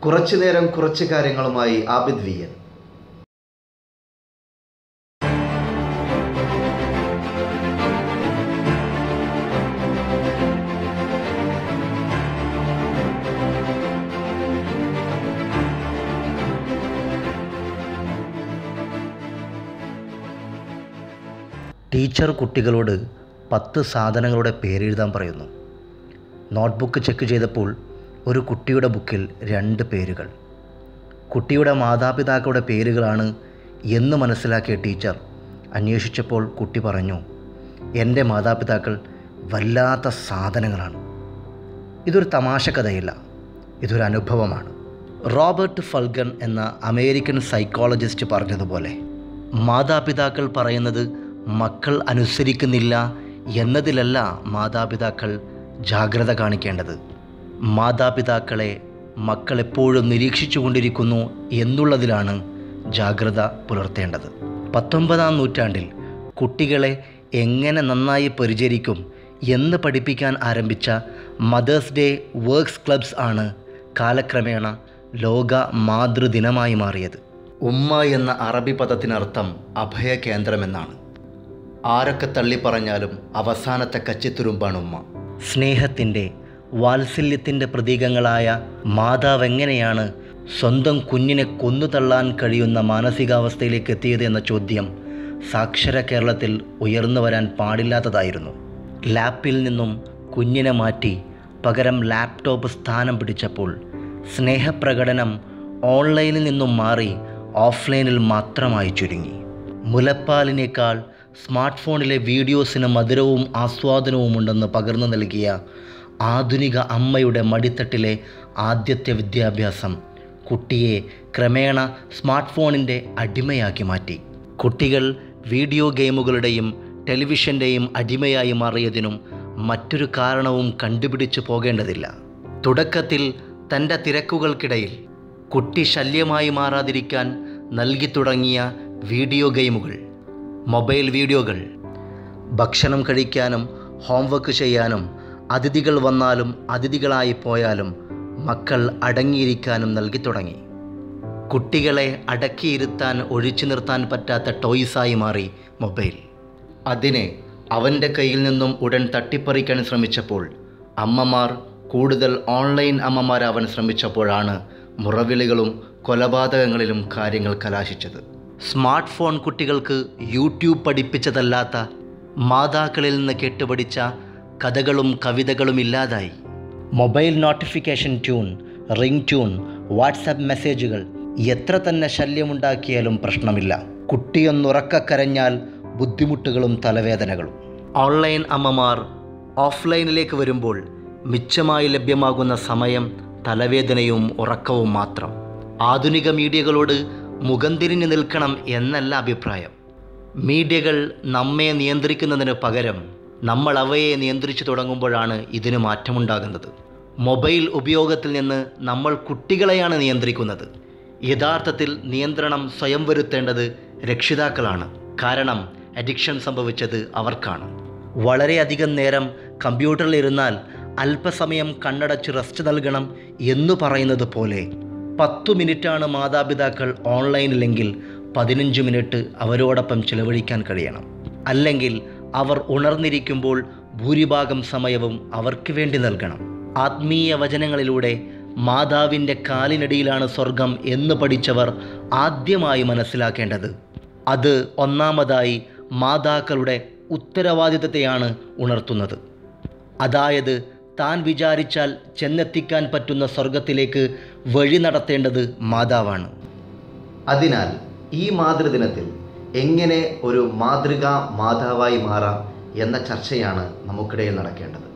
കുറച്ചു നേരം കുറച്ച് കാര്യങ്ങളുമായി ആബിദ് വിയൻ ടീച്ചർ കുട്ടികളോട് പത്ത് സാധനങ്ങളുടെ പേരെഴുതാൻ പറയുന്നു നോട്ട്ബുക്ക് ചെക്ക് ചെയ്തപ്പോൾ ഒരു കുട്ടിയുടെ ബുക്കിൽ രണ്ട് പേരുകൾ കുട്ടിയുടെ മാതാപിതാക്കളുടെ പേരുകളാണ് എന്ന് മനസ്സിലാക്കിയ ടീച്ചർ അന്വേഷിച്ചപ്പോൾ കുട്ടി പറഞ്ഞു എൻ്റെ മാതാപിതാക്കൾ വല്ലാത്ത സാധനങ്ങളാണ് ഇതൊരു തമാശ കഥയല്ല ഇതൊരു അനുഭവമാണ് റോബർട്ട് ഫൽഗൺ എന്ന അമേരിക്കൻ സൈക്കോളജിസ്റ്റ് പറഞ്ഞതുപോലെ മാതാപിതാക്കൾ പറയുന്നത് മക്കൾ അനുസരിക്കുന്നില്ല എന്നതിലല്ല മാതാപിതാക്കൾ ജാഗ്രത കാണിക്കേണ്ടത് മാതാപിതാക്കളെ മക്കൾ എപ്പോഴും നിരീക്ഷിച്ചു കൊണ്ടിരിക്കുന്നു എന്നുള്ളതിലാണ് ജാഗ്രത പുലർത്തേണ്ടത് പത്തൊമ്പതാം നൂറ്റാണ്ടിൽ കുട്ടികളെ എങ്ങനെ നന്നായി പരിചരിക്കും എന്ന് പഠിപ്പിക്കാൻ ആരംഭിച്ച മദേഴ്സ് ഡേ വർക്ക്സ് ക്ലബ്സ് ആണ് കാലക്രമേണ ലോക മാതൃദിനമായി മാറിയത് ഉമ്മ എന്ന അറബി പദത്തിനർത്ഥം അഭയകേന്ദ്രമെന്നാണ് ആരൊക്കെ തള്ളിപ്പറഞ്ഞാലും അവസാനത്തെ കച്ചിത്തുരുമ്പാണ് ഉമ്മ സ്നേഹത്തിൻ്റെ വാത്സല്യത്തിൻ്റെ പ്രതീകങ്ങളായ മാതാവ് എങ്ങനെയാണ് സ്വന്തം കുഞ്ഞിനെ കൊന്നു തള്ളാൻ കഴിയുന്ന മാനസികാവസ്ഥയിലേക്ക് എത്തിയത് എന്ന ചോദ്യം സാക്ഷര കേരളത്തിൽ ഉയർന്നു വരാൻ പാടില്ലാത്തതായിരുന്നു ലാപ്പിൽ നിന്നും കുഞ്ഞിനെ മാറ്റി പകരം ലാപ്ടോപ്പ് സ്ഥാനം പിടിച്ചപ്പോൾ സ്നേഹപ്രകടനം ഓൺലൈനിൽ നിന്നും മാറി ഓഫ്ലൈനിൽ മാത്രമായി ചുരുങ്ങി മുലപ്പാലിനേക്കാൾ സ്മാർട്ട് ഫോണിലെ വീഡിയോസിന് മധുരവും ആസ്വാദനവും ഉണ്ടെന്ന് പകർന്നു നൽകിയ ആധുനിക അമ്മയുടെ മടിത്തട്ടിലെ ആദ്യത്തെ വിദ്യാഭ്യാസം കുട്ടിയെ ക്രമേണ സ്മാർട്ട് ഫോണിൻ്റെ അടിമയാക്കി മാറ്റി കുട്ടികൾ വീഡിയോ ഗെയിമുകളുടെയും ടെലിവിഷൻ്റെയും അടിമയായി മാറിയതിനും മറ്റൊരു കാരണവും കണ്ടുപിടിച്ചു പോകേണ്ടതില്ല തുടക്കത്തിൽ തൻ്റെ തിരക്കുകൾക്കിടയിൽ കുട്ടി ശല്യമായി മാറാതിരിക്കാൻ നൽകി തുടങ്ങിയ വീഡിയോ ഗെയിമുകൾ മൊബൈൽ വീഡിയോകൾ ഭക്ഷണം കഴിക്കാനും ഹോംവർക്ക് ചെയ്യാനും അതിഥികൾ വന്നാലും അതിഥികളായി പോയാലും മക്കൾ അടങ്ങിയിരിക്കാനും നൽകി തുടങ്ങി കുട്ടികളെ അടക്കിയിരുത്താൻ ഒഴിച്ചു നിർത്താൻ പറ്റാത്ത ടോയ്സായി മാറി മൊബൈൽ അതിനെ അവൻ്റെ കയ്യിൽ നിന്നും ഉടൻ തട്ടിപ്പറിക്കാൻ ശ്രമിച്ചപ്പോൾ അമ്മമാർ കൂടുതൽ ഓൺലൈൻ അമ്മമാരാവാൻ ശ്രമിച്ചപ്പോഴാണ് മുറവിളികളും കൊലപാതകങ്ങളിലും കാര്യങ്ങൾ കലാശിച്ചത് സ്മാർട്ട് ഫോൺ കുട്ടികൾക്ക് യൂട്യൂബ് പഠിപ്പിച്ചതല്ലാത്ത മാതാക്കളിൽ നിന്ന് കേട്ടുപഠിച്ച കഥകളും കവിതകളും ഇല്ലാതായി mobile notification tune ring tune WhatsApp മെസ്സേജുകൾ എത്ര തന്നെ ശല്യമുണ്ടാക്കിയാലും പ്രശ്നമില്ല കുട്ടിയൊന്നുറക്ക കരഞ്ഞാൽ ബുദ്ധിമുട്ടുകളും തലവേദനകളും ഓൺലൈൻ അമ്മമാർ ഓഫ്ലൈനിലേക്ക് വരുമ്പോൾ മിച്ചമായി ലഭ്യമാകുന്ന സമയം തലവേദനയും ഉറക്കവും മാത്രം ആധുനിക മീഡിയകളോട് മുഖം തിരിഞ്ഞു നിൽക്കണം എന്നല്ല അഭിപ്രായം മീഡിയകൾ നമ്മെ നിയന്ത്രിക്കുന്നതിന് പകരം നമ്മൾ അവയെ നിയന്ത്രിച്ചു തുടങ്ങുമ്പോഴാണ് ഇതിന് മാറ്റമുണ്ടാകുന്നത് മൊബൈൽ ഉപയോഗത്തിൽ നിന്ന് നമ്മൾ കുട്ടികളെയാണ് നിയന്ത്രിക്കുന്നത് യഥാർത്ഥത്തിൽ നിയന്ത്രണം സ്വയം വരുത്തേണ്ടത് രക്ഷിതാക്കളാണ് കാരണം അഡിക്ഷൻ സംഭവിച്ചത് അവർക്കാണ് വളരെയധികം നേരം കമ്പ്യൂട്ടറിൽ ഇരുന്നാൽ അല്പസമയം കണ്ണടച്ച് റെസ്റ്റ് നൽകണം എന്ന് പറയുന്നത് പോലെ പത്തു മിനിറ്റാണ് മാതാപിതാക്കൾ ഓൺലൈനിലെങ്കിൽ പതിനഞ്ച് മിനിറ്റ് അവരോടൊപ്പം ചിലവഴിക്കാൻ കഴിയണം അല്ലെങ്കിൽ അവർ ഉണർന്നിരിക്കുമ്പോൾ ഭൂരിഭാഗം സമയവും അവർക്ക് വേണ്ടി നൽകണം ആത്മീയ വചനങ്ങളിലൂടെ മാതാവിൻ്റെ കാലിനടിയിലാണ് സ്വർഗം എന്ന് പഠിച്ചവർ ആദ്യമായി മനസ്സിലാക്കേണ്ടത് അത് ഒന്നാമതായി മാതാക്കളുടെ ഉത്തരവാദിത്തത്തെയാണ് ഉണർത്തുന്നത് അതായത് താൻ വിചാരിച്ചാൽ ചെന്നെത്തിക്കാൻ പറ്റുന്ന സ്വർഗത്തിലേക്ക് വഴി നടത്തേണ്ടത് മാതാവാണ് അതിനാൽ ഈ മാതൃദിനത്തിൽ എങ്ങനെ ഒരു മാതൃകാ മാതാവായി മാറാം എന്ന ചർച്ചയാണ് നമുക്കിടയിൽ നടക്കേണ്ടത്